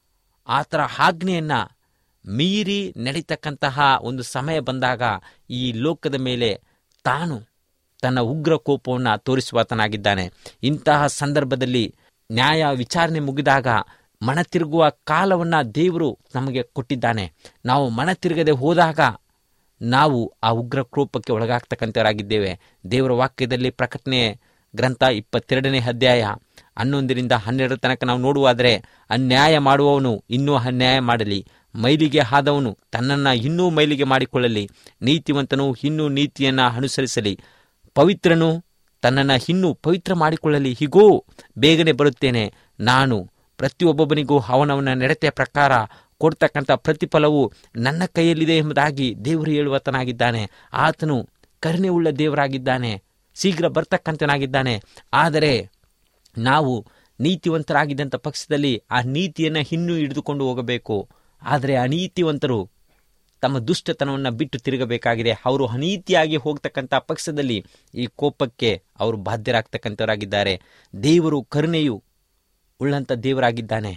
ಆತರ ಆಜ್ಞೆಯನ್ನ ಮೀರಿ ನಡೀತಕ್ಕಂತಹ ಒಂದು ಸಮಯ ಬಂದಾಗ ಈ ಲೋಕದ ಮೇಲೆ ತಾನು ತನ್ನ ಉಗ್ರ ಕೋಪವನ್ನು ತೋರಿಸುವಾತನಾಗಿದ್ದಾನೆ ಇಂತಹ ಸಂದರ್ಭದಲ್ಲಿ ನ್ಯಾಯ ವಿಚಾರಣೆ ಮುಗಿದಾಗ ಮನ ತಿರುಗುವ ಕಾಲವನ್ನ ದೇವರು ನಮಗೆ ಕೊಟ್ಟಿದ್ದಾನೆ ನಾವು ಮನ ತಿರುಗದೆ ಹೋದಾಗ ನಾವು ಆ ಉಗ್ರ ಕೋಪಕ್ಕೆ ಒಳಗಾಗ್ತಕ್ಕಂಥವರಾಗಿದ್ದೇವೆ ದೇವರ ವಾಕ್ಯದಲ್ಲಿ ಪ್ರಕಟಣೆ ಗ್ರಂಥ ಇಪ್ಪತ್ತೆರಡನೇ ಅಧ್ಯಾಯ ಹನ್ನೊಂದರಿಂದ ಹನ್ನೆರಡರ ತನಕ ನಾವು ನೋಡುವಾದರೆ ಅನ್ಯಾಯ ಮಾಡುವವನು ಇನ್ನೂ ಅನ್ಯಾಯ ಮಾಡಲಿ ಮೈಲಿಗೆ ಆದವನು ತನ್ನನ್ನು ಇನ್ನೂ ಮೈಲಿಗೆ ಮಾಡಿಕೊಳ್ಳಲಿ ನೀತಿವಂತನು ಇನ್ನೂ ನೀತಿಯನ್ನು ಅನುಸರಿಸಲಿ ಪವಿತ್ರನು ತನ್ನನ್ನು ಇನ್ನೂ ಪವಿತ್ರ ಮಾಡಿಕೊಳ್ಳಲಿ ಹೀಗೋ ಬೇಗನೆ ಬರುತ್ತೇನೆ ನಾನು ಪ್ರತಿಯೊಬ್ಬೊಬ್ಬನಿಗೂ ಅವನವನ ನಡತೆಯ ಪ್ರಕಾರ ಕೊಡ್ತಕ್ಕಂಥ ಪ್ರತಿಫಲವು ನನ್ನ ಕೈಯಲ್ಲಿದೆ ಎಂಬುದಾಗಿ ದೇವರು ಹೇಳುವತನಾಗಿದ್ದಾನೆ ಆತನು ಕರುಣೆ ಉಳ್ಳ ದೇವರಾಗಿದ್ದಾನೆ ಶೀಘ್ರ ಬರ್ತಕ್ಕಂಥನಾಗಿದ್ದಾನೆ ಆದರೆ ನಾವು ನೀತಿವಂತರಾಗಿದ್ದಂಥ ಪಕ್ಷದಲ್ಲಿ ಆ ನೀತಿಯನ್ನು ಇನ್ನೂ ಹಿಡಿದುಕೊಂಡು ಹೋಗಬೇಕು ಆದರೆ ಅನೀತಿವಂತರು ತಮ್ಮ ದುಷ್ಟತನವನ್ನು ಬಿಟ್ಟು ತಿರುಗಬೇಕಾಗಿದೆ ಅವರು ಅನೀತಿಯಾಗಿ ಹೋಗ್ತಕ್ಕಂಥ ಪಕ್ಷದಲ್ಲಿ ಈ ಕೋಪಕ್ಕೆ ಅವರು ಬಾಧ್ಯರಾಗ್ತಕ್ಕಂಥವರಾಗಿದ್ದಾರೆ ದೇವರು ಕರುಣೆಯು ಉಳ್ಳಂಥ ದೇವರಾಗಿದ್ದಾನೆ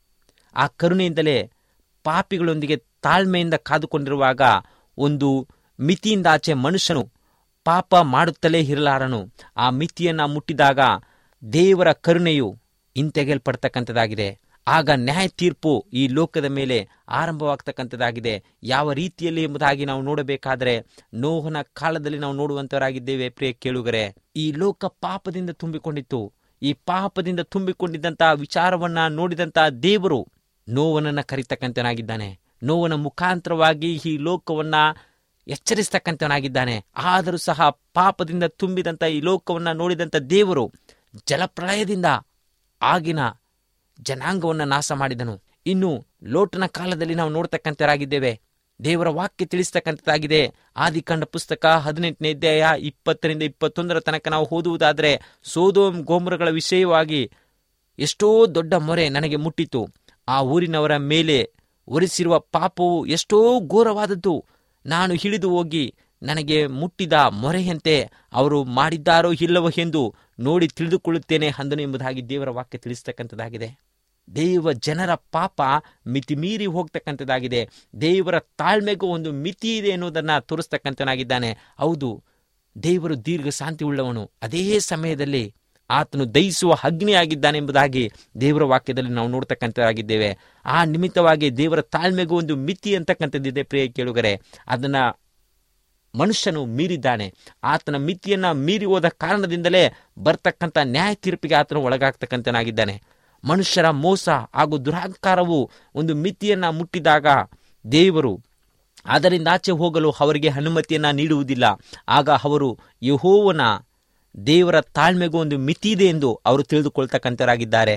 ಆ ಕರುಣೆಯಿಂದಲೇ ಪಾಪಿಗಳೊಂದಿಗೆ ತಾಳ್ಮೆಯಿಂದ ಕಾದುಕೊಂಡಿರುವಾಗ ಒಂದು ಮಿತಿಯಿಂದ ಆಚೆ ಮನುಷ್ಯನು ಪಾಪ ಮಾಡುತ್ತಲೇ ಇರಲಾರನು ಆ ಮಿತಿಯನ್ನು ಮುಟ್ಟಿದಾಗ ದೇವರ ಕರುಣೆಯು ಹಿಂತೆಗೆಯಲ್ಪಡ್ತಕ್ಕಂಥದ್ದಾಗಿದೆ ಆಗ ನ್ಯಾಯ ತೀರ್ಪು ಈ ಲೋಕದ ಮೇಲೆ ಆರಂಭವಾಗ್ತಕ್ಕಂಥದ್ದಾಗಿದೆ ಯಾವ ರೀತಿಯಲ್ಲಿ ಎಂಬುದಾಗಿ ನಾವು ನೋಡಬೇಕಾದ್ರೆ ನೋಹನ ಕಾಲದಲ್ಲಿ ನಾವು ನೋಡುವಂತವರಾಗಿದ್ದೇವೆ ಪ್ರಿಯ ಕೇಳುಗರೆ ಈ ಲೋಕ ಪಾಪದಿಂದ ತುಂಬಿಕೊಂಡಿತ್ತು ಈ ಪಾಪದಿಂದ ತುಂಬಿಕೊಂಡಿದ್ದಂತಹ ವಿಚಾರವನ್ನ ನೋಡಿದಂತಹ ದೇವರು ನೋವನನ್ನ ಕರಿತಕ್ಕಂಥನಾಗಿದ್ದಾನೆ ನೋವನ ಮುಖಾಂತರವಾಗಿ ಈ ಲೋಕವನ್ನ ಎಚ್ಚರಿಸ್ತಕ್ಕಂಥವನಾಗಿದ್ದಾನೆ ಆದರೂ ಸಹ ಪಾಪದಿಂದ ತುಂಬಿದಂಥ ಈ ಲೋಕವನ್ನ ನೋಡಿದಂಥ ದೇವರು ಜಲಪ್ರಳಯದಿಂದ ಆಗಿನ ಜನಾಂಗವನ್ನು ನಾಶ ಮಾಡಿದನು ಇನ್ನು ಲೋಟನ ಕಾಲದಲ್ಲಿ ನಾವು ನೋಡ್ತಕ್ಕಂಥರಾಗಿದ್ದೇವೆ ದೇವರ ವಾಕ್ಯ ತಿಳಿಸ್ತಕ್ಕಂಥದ್ದಾಗಿದೆ ಆದಿಕಾಂಡ ಪುಸ್ತಕ ಹದಿನೆಂಟನೇ ಅಧ್ಯಾಯ ಇಪ್ಪತ್ತರಿಂದ ಇಪ್ಪತ್ತೊಂದರ ತನಕ ನಾವು ಓದುವುದಾದರೆ ಸೋದೋಮ್ ಗೋಮುರಗಳ ವಿಷಯವಾಗಿ ಎಷ್ಟೋ ದೊಡ್ಡ ಮೊರೆ ನನಗೆ ಮುಟ್ಟಿತು ಆ ಊರಿನವರ ಮೇಲೆ ಒರೆಸಿರುವ ಪಾಪವು ಎಷ್ಟೋ ಘೋರವಾದದ್ದು ನಾನು ಹಿಡಿದು ಹೋಗಿ ನನಗೆ ಮುಟ್ಟಿದ ಮೊರೆಯಂತೆ ಅವರು ಮಾಡಿದ್ದಾರೋ ಇಲ್ಲವೋ ಎಂದು ನೋಡಿ ತಿಳಿದುಕೊಳ್ಳುತ್ತೇನೆ ಅಂದನು ಎಂಬುದಾಗಿ ದೇವರ ವಾಕ್ಯ ತಿಳಿಸ್ತಕ್ಕಂಥದ್ದಾಗಿದೆ ದೇವ ಜನರ ಪಾಪ ಮಿತಿ ಮೀರಿ ಹೋಗ್ತಕ್ಕಂಥದ್ದಾಗಿದೆ ದೇವರ ತಾಳ್ಮೆಗೂ ಒಂದು ಮಿತಿ ಇದೆ ಎನ್ನುವುದನ್ನು ತೋರಿಸ್ತಕ್ಕಂಥನಾಗಿದ್ದಾನೆ ಹೌದು ದೇವರು ದೀರ್ಘ ಶಾಂತಿ ಉಳ್ಳವನು ಅದೇ ಸಮಯದಲ್ಲಿ ಆತನು ದಯಿಸುವ ಅಗ್ನಿಯಾಗಿದ್ದಾನೆ ಎಂಬುದಾಗಿ ದೇವರ ವಾಕ್ಯದಲ್ಲಿ ನಾವು ನೋಡ್ತಕ್ಕಂಥದ್ದಾಗಿದ್ದೇವೆ ಆ ನಿಮಿತ್ತವಾಗಿ ದೇವರ ತಾಳ್ಮೆಗೂ ಒಂದು ಮಿತಿ ಅಂತಕ್ಕಂಥದ್ದಿದೆ ಪ್ರಿಯ ಕೇಳುಗರೆ ಅದನ್ನ ಮನುಷ್ಯನು ಮೀರಿದ್ದಾನೆ ಆತನ ಮಿತಿಯನ್ನ ಮೀರಿ ಹೋದ ಕಾರಣದಿಂದಲೇ ಬರ್ತಕ್ಕಂಥ ನ್ಯಾಯ ತೀರ್ಪಿಗೆ ಆತನು ಒಳಗಾಗ್ತಕ್ಕಂಥನಾಗಿದ್ದಾನೆ ಮನುಷ್ಯರ ಮೋಸ ಹಾಗೂ ದುರಹಂಕಾರವು ಒಂದು ಮಿತಿಯನ್ನ ಮುಟ್ಟಿದಾಗ ದೇವರು ಅದರಿಂದ ಆಚೆ ಹೋಗಲು ಅವರಿಗೆ ಅನುಮತಿಯನ್ನ ನೀಡುವುದಿಲ್ಲ ಆಗ ಅವರು ಯಹೋವನ ದೇವರ ತಾಳ್ಮೆಗೂ ಒಂದು ಮಿತಿ ಇದೆ ಎಂದು ಅವರು ತಿಳಿದುಕೊಳ್ತಕ್ಕಂಥವರಾಗಿದ್ದಾರೆ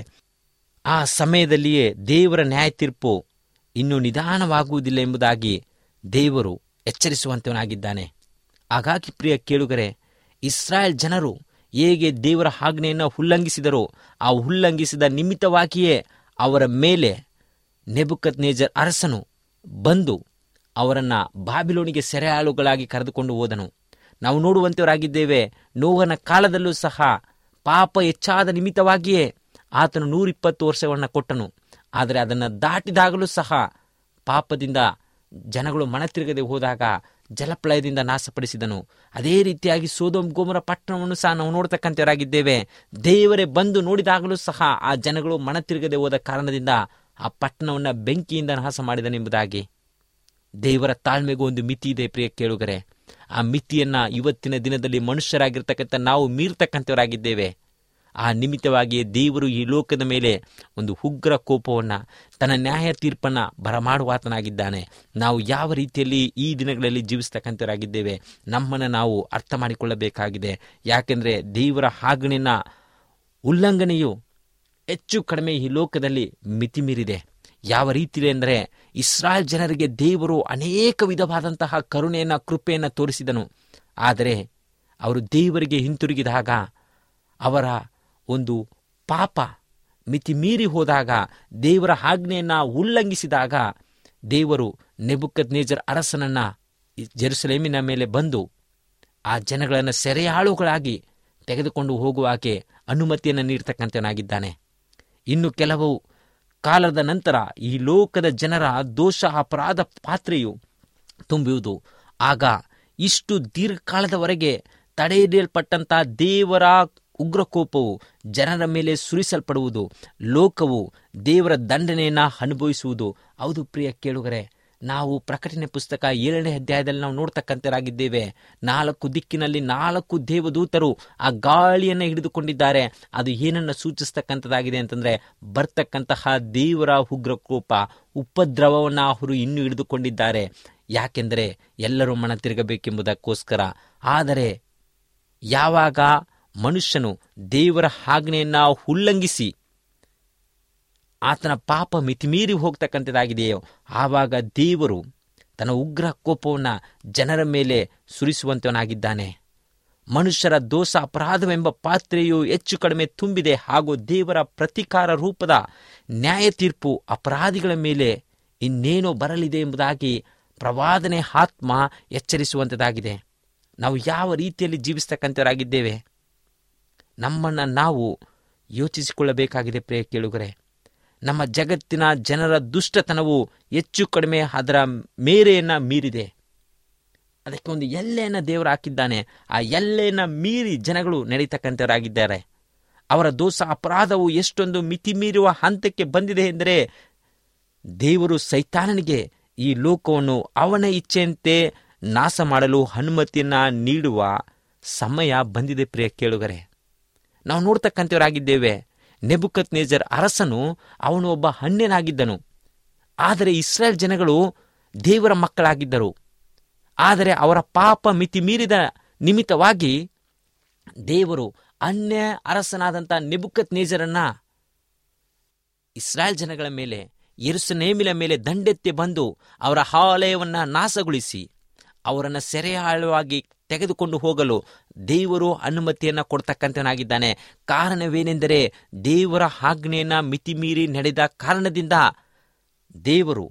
ಆ ಸಮಯದಲ್ಲಿಯೇ ದೇವರ ನ್ಯಾಯ ತೀರ್ಪು ಇನ್ನು ನಿಧಾನವಾಗುವುದಿಲ್ಲ ಎಂಬುದಾಗಿ ದೇವರು ಎಚ್ಚರಿಸುವಂತವನಾಗಿದ್ದಾನೆ ಹಾಗಾಗಿ ಪ್ರಿಯ ಕೇಳುಗರೆ ಇಸ್ರಾಯೇಲ್ ಜನರು ಹೇಗೆ ದೇವರ ಆಜ್ಞೆಯನ್ನು ಉಲ್ಲಂಘಿಸಿದರೋ ಆ ಉಲ್ಲಂಘಿಸಿದ ನಿಮಿತ್ತವಾಗಿಯೇ ಅವರ ಮೇಲೆ ನೆಬುಕತ್ ನೇಜರ್ ಅರಸನು ಬಂದು ಅವರನ್ನ ಬಾಬಿಲೋನಿಗೆ ಸೆರೆಯಾಳುಗಳಾಗಿ ಕರೆದುಕೊಂಡು ಹೋದನು ನಾವು ನೋಡುವಂತವರಾಗಿದ್ದೇವೆ ನೋವನ ಕಾಲದಲ್ಲೂ ಸಹ ಪಾಪ ಹೆಚ್ಚಾದ ನಿಮಿತ್ತವಾಗಿಯೇ ಆತನು ನೂರಿಪ್ಪತ್ತು ವರ್ಷಗಳನ್ನು ಕೊಟ್ಟನು ಆದರೆ ಅದನ್ನು ದಾಟಿದಾಗಲೂ ಸಹ ಪಾಪದಿಂದ ಜನಗಳು ಮನತಿರುಗದೆ ಹೋದಾಗ ಜಲಪ್ರಳಯದಿಂದ ನಾಶಪಡಿಸಿದನು ಅದೇ ರೀತಿಯಾಗಿ ಸೋದೋಮ್ ಗೋಮರ ಪಟ್ಟಣವನ್ನು ಸಹ ನಾವು ನೋಡ್ತಕ್ಕಂಥವರಾಗಿದ್ದೇವೆ ದೇವರೇ ಬಂದು ನೋಡಿದಾಗಲೂ ಸಹ ಆ ಜನಗಳು ಮನತಿರುಗದೆ ಹೋದ ಕಾರಣದಿಂದ ಆ ಪಟ್ಟಣವನ್ನು ಬೆಂಕಿಯಿಂದ ನಾಶ ಮಾಡಿದನೆಂಬುದಾಗಿ ದೇವರ ತಾಳ್ಮೆಗೂ ಒಂದು ಮಿತಿ ಇದೆ ಪ್ರಿಯ ಕೇಳುಗರೆ ಆ ಮಿತಿಯನ್ನ ಇವತ್ತಿನ ದಿನದಲ್ಲಿ ಮನುಷ್ಯರಾಗಿರ್ತಕ್ಕಂಥ ನಾವು ಮೀರ್ತಕ್ಕಂಥವರಾಗಿದ್ದೇವೆ ಆ ನಿಮಿತ್ತವಾಗಿ ದೇವರು ಈ ಲೋಕದ ಮೇಲೆ ಒಂದು ಉಗ್ರ ಕೋಪವನ್ನ ತನ್ನ ನ್ಯಾಯ ತೀರ್ಪನ್ನ ಬರಮಾಡುವಾತನಾಗಿದ್ದಾನೆ ನಾವು ಯಾವ ರೀತಿಯಲ್ಲಿ ಈ ದಿನಗಳಲ್ಲಿ ಜೀವಿಸ್ತಕ್ಕಂಥವರಾಗಿದ್ದೇವೆ ನಮ್ಮನ್ನು ನಾವು ಅರ್ಥ ಮಾಡಿಕೊಳ್ಳಬೇಕಾಗಿದೆ ಯಾಕೆಂದ್ರೆ ದೇವರ ಆಜ್ಞೆಯನ್ನ ಉಲ್ಲಂಘನೆಯು ಹೆಚ್ಚು ಕಡಿಮೆ ಈ ಲೋಕದಲ್ಲಿ ಮಿತಿ ಮೀರಿದೆ ಯಾವ ರೀತಿಯಲ್ಲಿ ಅಂದರೆ ಇಸ್ರಾಯೇಲ್ ಜನರಿಗೆ ದೇವರು ಅನೇಕ ವಿಧವಾದಂತಹ ಕರುಣೆಯನ್ನ ಕೃಪೆಯನ್ನು ತೋರಿಸಿದನು ಆದರೆ ಅವರು ದೇವರಿಗೆ ಹಿಂತಿರುಗಿದಾಗ ಅವರ ಒಂದು ಪಾಪ ಮಿತಿ ಮೀರಿ ಹೋದಾಗ ದೇವರ ಆಜ್ಞೆಯನ್ನ ಉಲ್ಲಂಘಿಸಿದಾಗ ದೇವರು ನೆಬುಕದ್ ನೇಜರ್ ಅರಸನನ್ನ ಜೆರುಸಲೇಮಿನ ಮೇಲೆ ಬಂದು ಆ ಜನಗಳನ್ನು ಸೆರೆಯಾಳುಗಳಾಗಿ ತೆಗೆದುಕೊಂಡು ಹೋಗುವಾಗೆ ಅನುಮತಿಯನ್ನು ನೀಡ್ತಕ್ಕಂಥವನಾಗಿದ್ದಾನೆ ಇನ್ನು ಕೆಲವು ಕಾಲದ ನಂತರ ಈ ಲೋಕದ ಜನರ ದೋಷ ಅಪರಾಧ ಪಾತ್ರೆಯು ತುಂಬುವುದು ಆಗ ಇಷ್ಟು ದೀರ್ಘಕಾಲದವರೆಗೆ ತಡೆಹಿಡಿಯಲ್ಪಟ್ಟಂತಹ ದೇವರ ಉಗ್ರಕೋಪವು ಜನರ ಮೇಲೆ ಸುರಿಸಲ್ಪಡುವುದು ಲೋಕವು ದೇವರ ದಂಡನೆಯನ್ನ ಅನುಭವಿಸುವುದು ಹೌದು ಪ್ರಿಯ ಕೇಳುಗರೆ ನಾವು ಪ್ರಕಟಣೆ ಪುಸ್ತಕ ಏಳನೇ ಅಧ್ಯಾಯದಲ್ಲಿ ನಾವು ನೋಡ್ತಕ್ಕಂಥರಾಗಿದ್ದೇವೆ ನಾಲ್ಕು ದಿಕ್ಕಿನಲ್ಲಿ ನಾಲ್ಕು ದೇವದೂತರು ಆ ಗಾಳಿಯನ್ನು ಹಿಡಿದುಕೊಂಡಿದ್ದಾರೆ ಅದು ಏನನ್ನ ಸೂಚಿಸ್ತಕ್ಕಂಥದ್ದಾಗಿದೆ ಅಂತಂದ್ರೆ ಬರ್ತಕ್ಕಂತಹ ದೇವರ ಉಗ್ರಕೋಪ ಉಪದ್ರವವನ್ನು ಅವರು ಇನ್ನೂ ಹಿಡಿದುಕೊಂಡಿದ್ದಾರೆ ಯಾಕೆಂದರೆ ಎಲ್ಲರೂ ಮನ ತಿರುಗಬೇಕೆಂಬುದಕ್ಕೋಸ್ಕರ ಆದರೆ ಯಾವಾಗ ಮನುಷ್ಯನು ದೇವರ ಆಜ್ಞೆಯನ್ನ ಉಲ್ಲಂಘಿಸಿ ಆತನ ಪಾಪ ಮಿತಿಮೀರಿ ಹೋಗ್ತಕ್ಕಂಥದ್ದಾಗಿದೆಯೋ ಆವಾಗ ದೇವರು ತನ್ನ ಉಗ್ರ ಕೋಪವನ್ನು ಜನರ ಮೇಲೆ ಸುರಿಸುವಂತವನಾಗಿದ್ದಾನೆ ಮನುಷ್ಯರ ದೋಷ ಅಪರಾಧವೆಂಬ ಪಾತ್ರೆಯು ಹೆಚ್ಚು ಕಡಿಮೆ ತುಂಬಿದೆ ಹಾಗೂ ದೇವರ ಪ್ರತಿಕಾರ ರೂಪದ ನ್ಯಾಯ ತೀರ್ಪು ಅಪರಾಧಿಗಳ ಮೇಲೆ ಇನ್ನೇನೋ ಬರಲಿದೆ ಎಂಬುದಾಗಿ ಪ್ರವಾದನೆ ಆತ್ಮ ಎಚ್ಚರಿಸುವಂಥದ್ದಾಗಿದೆ ನಾವು ಯಾವ ರೀತಿಯಲ್ಲಿ ಜೀವಿಸ್ತಕ್ಕಂಥವರಾಗಿದ್ದೇವೆ ನಮ್ಮನ್ನು ನಾವು ಯೋಚಿಸಿಕೊಳ್ಳಬೇಕಾಗಿದೆ ಪ್ರಿಯ ಕೇಳುಗರೆ ನಮ್ಮ ಜಗತ್ತಿನ ಜನರ ದುಷ್ಟತನವು ಹೆಚ್ಚು ಕಡಿಮೆ ಅದರ ಮೇರೆಯನ್ನ ಮೀರಿದೆ ಅದಕ್ಕೆ ಒಂದು ಎಲ್ಲೆಯನ್ನು ದೇವರು ಹಾಕಿದ್ದಾನೆ ಆ ಎಲ್ಲೆಯನ್ನ ಮೀರಿ ಜನಗಳು ನಡೀತಕ್ಕಂಥವರಾಗಿದ್ದಾರೆ ಅವರ ದೋಷ ಅಪರಾಧವು ಎಷ್ಟೊಂದು ಮಿತಿ ಮೀರುವ ಹಂತಕ್ಕೆ ಬಂದಿದೆ ಎಂದರೆ ದೇವರು ಸೈತಾನನಿಗೆ ಈ ಲೋಕವನ್ನು ಅವನ ಇಚ್ಛೆಯಂತೆ ನಾಶ ಮಾಡಲು ಅನುಮತಿಯನ್ನ ನೀಡುವ ಸಮಯ ಬಂದಿದೆ ಪ್ರಿಯ ಕೇಳುಗರೆ ನಾವು ನೋಡ್ತಕ್ಕಂಥವರಾಗಿದ್ದೇವೆ ನೆಬುಕತ್ ನೇಜರ್ ಅರಸನು ಅವನು ಒಬ್ಬ ಹಣ್ಯನಾಗಿದ್ದನು ಆದರೆ ಇಸ್ರೇಲ್ ಜನಗಳು ದೇವರ ಮಕ್ಕಳಾಗಿದ್ದರು ಆದರೆ ಅವರ ಪಾಪ ಮಿತಿ ಮೀರಿದ ನಿಮಿತ್ತವಾಗಿ ದೇವರು ಅನ್ಯ ಅರಸನಾದಂಥ ನೆಬುಕತ್ ನೇಜರನ್ನ ಇಸ್ರಾಯೇಲ್ ಜನಗಳ ಮೇಲೆ ಯೆರೂಸಲೇಮಿನ ಮೇಲೆ ದಂಡೆತ್ತಿ ಬಂದು ಅವರ ಆಲಯವನ್ನ ನಾಶಗೊಳಿಸಿ ಅವರನ್ನು ಸೆರೆಯಾಳುವಾಗಿ ತೆಗೆದುಕೊಂಡು ಹೋಗಲು ದೇವರು ಅನುಮತಿಯನ್ನ ಕೊಡ್ತಕ್ಕಂಥವನಾಗಿದ್ದಾನೆ ಕಾರಣವೇನೆಂದರೆ ದೇವರ ಆಜ್ಞೆಯನ್ನ ಮಿತಿಮೀರಿ ನಡೆದ ಕಾರಣದಿಂದ ದೇವರು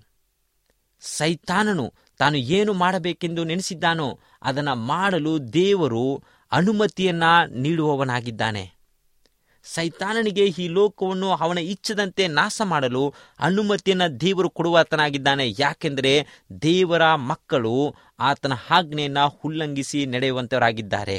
ಸೈತಾನನು ತಾನು ಏನು ಮಾಡಬೇಕೆಂದು ನೆನೆಸಿದ್ದಾನೋ ಅದನ್ನು ಮಾಡಲು ದೇವರು ಅನುಮತಿಯನ್ನ ನೀಡುವವನಾಗಿದ್ದಾನೆ ಸೈತಾನನಿಗೆ ಈ ಲೋಕವನ್ನು ಅವನ ಇಚ್ಛದಂತೆ ನಾಶ ಮಾಡಲು ಅನುಮತಿಯನ್ನ ದೇವರು ಕೊಡುವಾತನಾಗಿದ್ದಾನೆ ಯಾಕೆಂದರೆ ದೇವರ ಮಕ್ಕಳು ಆತನ ಆಜ್ಞೆಯನ್ನ ಉಲ್ಲಂಘಿಸಿ ನಡೆಯುವಂತವರಾಗಿದ್ದಾರೆ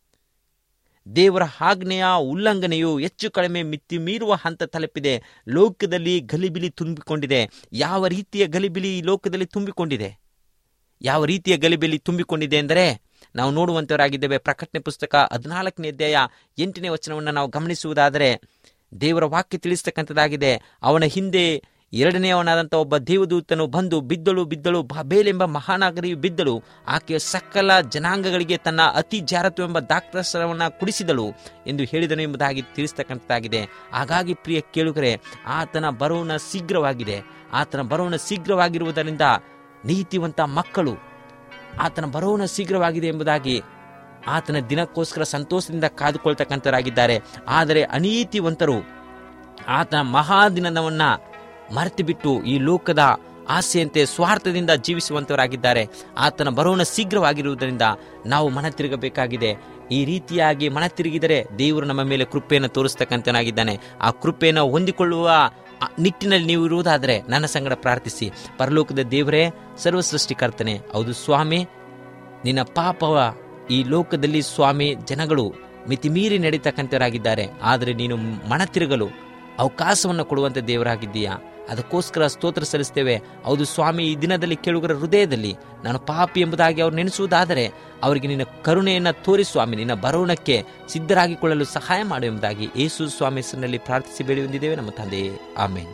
ದೇವರ ಆಜ್ಞೆಯ ಉಲ್ಲಂಘನೆಯು ಹೆಚ್ಚು ಕಡಿಮೆ ಮಿತಿ ಮೀರುವ ಹಂತ ತಲುಪಿದೆ ಲೋಕದಲ್ಲಿ ಗಲಿಬಿಲಿ ತುಂಬಿಕೊಂಡಿದೆ ಯಾವ ರೀತಿಯ ಗಲಿಬಿಲಿ ಈ ಲೋಕದಲ್ಲಿ ತುಂಬಿಕೊಂಡಿದೆ ಯಾವ ರೀತಿಯ ಗಲಿಬಿಲಿ ತುಂಬಿಕೊಂಡಿದೆ ಎಂದರೆ ನಾವು ನೋಡುವಂತವರಾಗಿದ್ದೇವೆ ಪ್ರಕಟಣೆ ಪುಸ್ತಕ ಹದಿನಾಲ್ಕನೇ ಅಧ್ಯಾಯ ಎಂಟನೇ ವಚನವನ್ನು ನಾವು ಗಮನಿಸುವುದಾದರೆ ದೇವರ ವಾಕ್ಯ ತಿಳಿಸ್ತಕ್ಕಂಥದ್ದಾಗಿದೆ ಅವನ ಹಿಂದೆ ಎರಡನೆಯವನಾದಂಥ ಒಬ್ಬ ದೇವದೂತನು ಬಂದು ಬಿದ್ದಳು ಬಿದ್ದಳು ಬಾಬೇಲೆಂಬ ಮಹಾನಗರಿಯು ಬಿದ್ದಳು ಆಕೆಯ ಸಕಲ ಜನಾಂಗಗಳಿಗೆ ತನ್ನ ಅತಿ ಜಾರತ್ವವೆಂಬ ದಾಕ್ಷರವನ್ನು ಕುಡಿಸಿದಳು ಎಂದು ಹೇಳಿದನು ಎಂಬುದಾಗಿ ತಿಳಿಸ್ತಕ್ಕಂಥದ್ದಾಗಿದೆ ಹಾಗಾಗಿ ಪ್ರಿಯ ಕೇಳುಗರೆ ಆತನ ಬರೋಣ ಶೀಘ್ರವಾಗಿದೆ ಆತನ ಬರೋಣ ಶೀಘ್ರವಾಗಿರುವುದರಿಂದ ನೀತಿವಂತ ಮಕ್ಕಳು ಆತನ ಬರೋಣ ಶೀಘ್ರವಾಗಿದೆ ಎಂಬುದಾಗಿ ಆತನ ದಿನಕ್ಕೋಸ್ಕರ ಸಂತೋಷದಿಂದ ಕಾದುಕೊಳ್ತಕ್ಕಂಥವರಾಗಿದ್ದಾರೆ ಆದರೆ ಅನೀತಿವಂತರು ಆತನ ಮಹಾದಿನವನ್ನ ಮರೆತು ಬಿಟ್ಟು ಈ ಲೋಕದ ಆಸೆಯಂತೆ ಸ್ವಾರ್ಥದಿಂದ ಜೀವಿಸುವಂತವರಾಗಿದ್ದಾರೆ ಆತನ ಬರೋಣ ಶೀಘ್ರವಾಗಿರುವುದರಿಂದ ನಾವು ಮನ ತಿರುಗಬೇಕಾಗಿದೆ ಈ ರೀತಿಯಾಗಿ ಮನ ತಿರುಗಿದರೆ ದೇವರು ನಮ್ಮ ಮೇಲೆ ಕೃಪೆಯನ್ನು ತೋರಿಸ್ತಕ್ಕಂಥನಾಗಿದ್ದಾನೆ ಆ ಕೃಪೆಯನ್ನು ಹೊಂದಿಕೊಳ್ಳುವ ಆ ನಿಟ್ಟಿನಲ್ಲಿ ನೀವು ಇರುವುದಾದರೆ ನನ್ನ ಸಂಗಡ ಪ್ರಾರ್ಥಿಸಿ ಪರಲೋಕದ ದೇವರೇ ಸರ್ವ ಸೃಷ್ಟಿಕರ್ತನೆ ಹೌದು ಸ್ವಾಮಿ ನಿನ್ನ ಪಾಪವ ಈ ಲೋಕದಲ್ಲಿ ಸ್ವಾಮಿ ಜನಗಳು ಮಿತಿಮೀರಿ ನಡೀತಕ್ಕಂಥವರಾಗಿದ್ದಾರೆ ಆದರೆ ನೀನು ಮನ ತಿರುಗಲು ಅವಕಾಶವನ್ನು ಕೊಡುವಂಥ ದೇವರಾಗಿದ್ದೀಯಾ ಅದಕ್ಕೋಸ್ಕರ ಸ್ತೋತ್ರ ಸಲ್ಲಿಸ್ತೇವೆ ಹೌದು ಸ್ವಾಮಿ ಈ ದಿನದಲ್ಲಿ ಕೇಳುಗರ ಹೃದಯದಲ್ಲಿ ನಾನು ಪಾಪಿ ಎಂಬುದಾಗಿ ಅವ್ರು ನೆನೆಸುವುದಾದರೆ ಅವರಿಗೆ ನಿನ್ನ ಕರುಣೆಯನ್ನು ತೋರಿ ಸ್ವಾಮಿ ನಿನ್ನ ಬರೋಣಕ್ಕೆ ಸಿದ್ಧರಾಗಿಕೊಳ್ಳಲು ಸಹಾಯ ಮಾಡು ಎಂಬುದಾಗಿ ಯೇಸು ಸ್ವಾಮಿ ಹೆಸರಿನಲ್ಲಿ ಪ್ರಾರ್ಥಿಸಿ ಬೇಡಿ ಹೊಂದಿದ್ದೇವೆ ನಮ್ಮ ತಂದೆಯೇ ಆಮೇನ್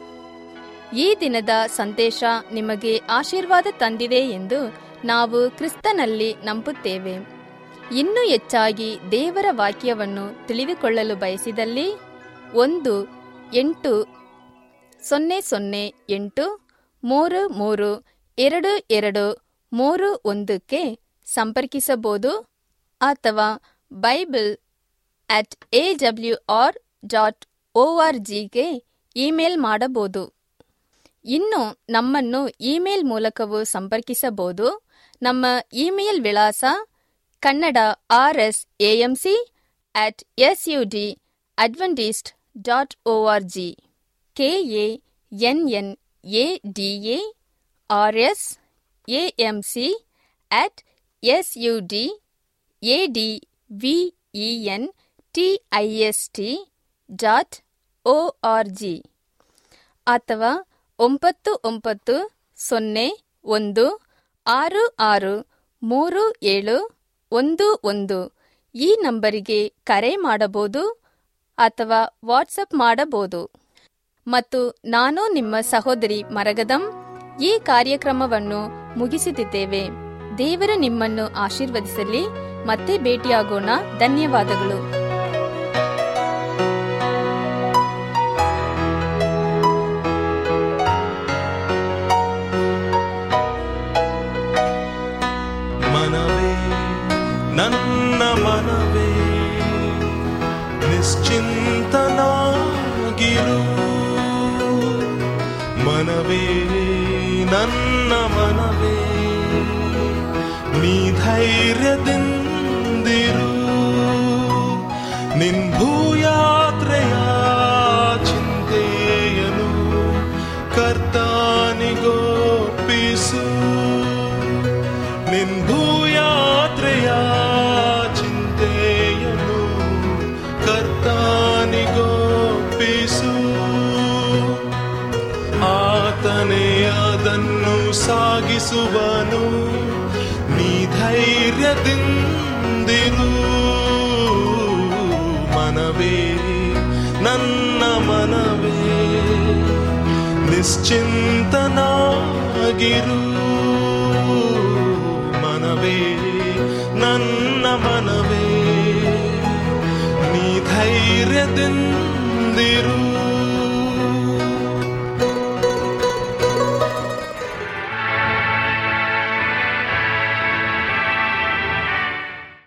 ಈ ದಿನದ ಸಂದೇಶ ನಿಮಗೆ ಆಶೀರ್ವಾದ ತಂದಿದೆ ಎಂದು ನಾವು ಕ್ರಿಸ್ತನಲ್ಲಿ ನಂಬುತ್ತೇವೆ ಇನ್ನೂ ಹೆಚ್ಚಾಗಿ ದೇವರ ವಾಕ್ಯವನ್ನು ತಿಳಿದುಕೊಳ್ಳಲು ಬಯಸಿದಲ್ಲಿ ಒಂದು ಎಂಟು ಸೊನ್ನೆ ಸೊನ್ನೆ ಎಂಟು ಮೂರು ಮೂರು ಎರಡು ಎರಡು ಮೂರು ಒಂದಕ್ಕೆ ಸಂಪರ್ಕಿಸಬಹುದು ಅಥವಾ Bible at A W R dot O R ಜಿಗೆ ಇಮೇಲ್ ಮಾಡಬಹುದು ಇನ್ನು ನಮ್ಮನ್ನು ಇಮೇಲ್ ಮೂಲಕವೂ ಸಂಪರ್ಕಿಸಬಹುದು ನಮ್ಮ ಇಮೇಲ್ ವಿಳಾಸ Kannada R S AMC at S U D Adventist dot O R G K A N N A D A R S AM C at S U D A D V E N T I S T dot O R G ಅಥವಾ ಒಂಬತ್ತು ಒಂಬತ್ತು ಸೊನ್ನೆ ಒಂದು ಆರು ಆರು ಮೂರು ಏಳು ಒಂದು ಒಂದು ಈ ನಂಬರಿಗೆ ಕರೆ ಮಾಡಬಹುದು ಅಥವಾ ವಾಟ್ಸಪ್ ಮಾಡಬಹುದು ಮತ್ತು ನಾನು ನಿಮ್ಮ ಸಹೋದರಿ ಮರಗದಂ ಈ ಕಾರ್ಯಕ್ರಮವನ್ನು ಮುಗಿಸುತ್ತಿದ್ದೇವೆ ದೇವರು ನಿಮ್ಮನ್ನು ಆಶೀರ್ವದಿಸಲಿ ಮತ್ತೆ ಭೇಟಿಯಾಗೋಣ ಧನ್ಯವಾದಗಳು ಮನವೇ ನನ್ನ ಮನವೇ ನಿಶ್ಚಿಂತನಾಗಿರು ಮನವೇ ನನ್ನ ಮನವೇ ನೀ ಧೈರ್ಯದಿಂದಿರು ನಿನ್ ಭೂಯಾತ್ರೆಯ ಚಿಂತೆಯನು ಕರ್ತಾನಿಗೋಪಿಸು ನಿನ್ ಭೂಯಾತ್ರೆಯ ಚಿಂತೆಯನು ಕರ್ತಾನಿಗೋಪಿಸು ಆತನೇ ಅದನ್ನು ಸಾಗಿಸುವನು ನೀ ಧೈರ್ಯದಿಂದಿರು ಮನವೇ ನನ್ನ ಮನವೇ ನಿಶ್ಚಿಂತನಾಗಿರು ಮನವೇ ನನ್ನ ಮನವೇ ನೀ ಧೈರ್ಯದಿಂದಿರು